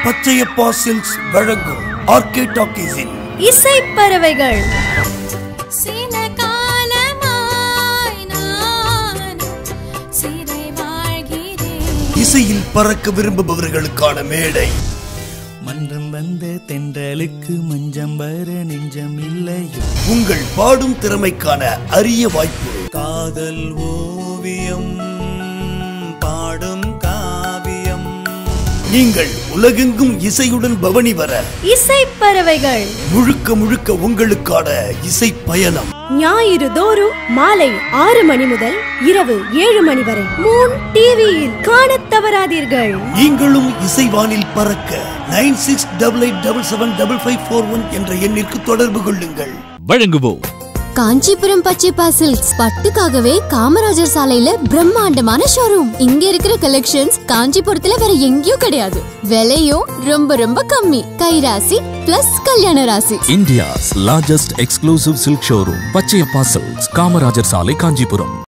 பச்சையப்பா silks வழங்கும் RK டாக்கீஸில் இசை பறவைகள் சில காலமாய் நான் சிறை வாழ்கிறேன் இசையில் பறக்க விரும்புபவர்களுக்கான மேடை மன்றம் வந்த தென்றலுக்கு மஞ்சம் வர நெஞ்சம் இல்லையோ உங்கள் பாடும் திறமைக்கான அரிய வாய்ப்பு காதல் ஓவியம் பாடும் காவியம் நீங்கள் உலகெங்கும் இசையுடன் பவனி வர இசை பறவைகள் முழுக்க முழுக்க உங்களுக்கான இசை பயணம் ஞாயிறு தோறும் மாலை ஆறு மணி முதல் இரவு ஏழு மணி வரை மூன் டிவியில் காணத் தவறாதீர்கள் நீங்களும் இசைவானில் பறக்க nine six double eight double seven double five four one என்ற எண்ணிற்கு தொடர்பு கொள்ளுங்கள் வழங்குவோம் காஞ்சிபுரம் பச்சைப்பா சில்க்ஸ் பட்டுக்காகவே காமராஜர் சாலையில பிரம்மாண்டமான ஷோரூம் இங்க இருக்கிற கலெக்ஷன்ஸ் காஞ்சிபுரத்துல வேற எங்கேயும் கிடையாது விலையும் ரொம்ப ரொம்ப கம்மி கைராசி பிளஸ் கல்யாண ராசி India's largest exclusive silk showroom Pachaiyappa silks Kamarajar சாலை காஞ்சிபுரம்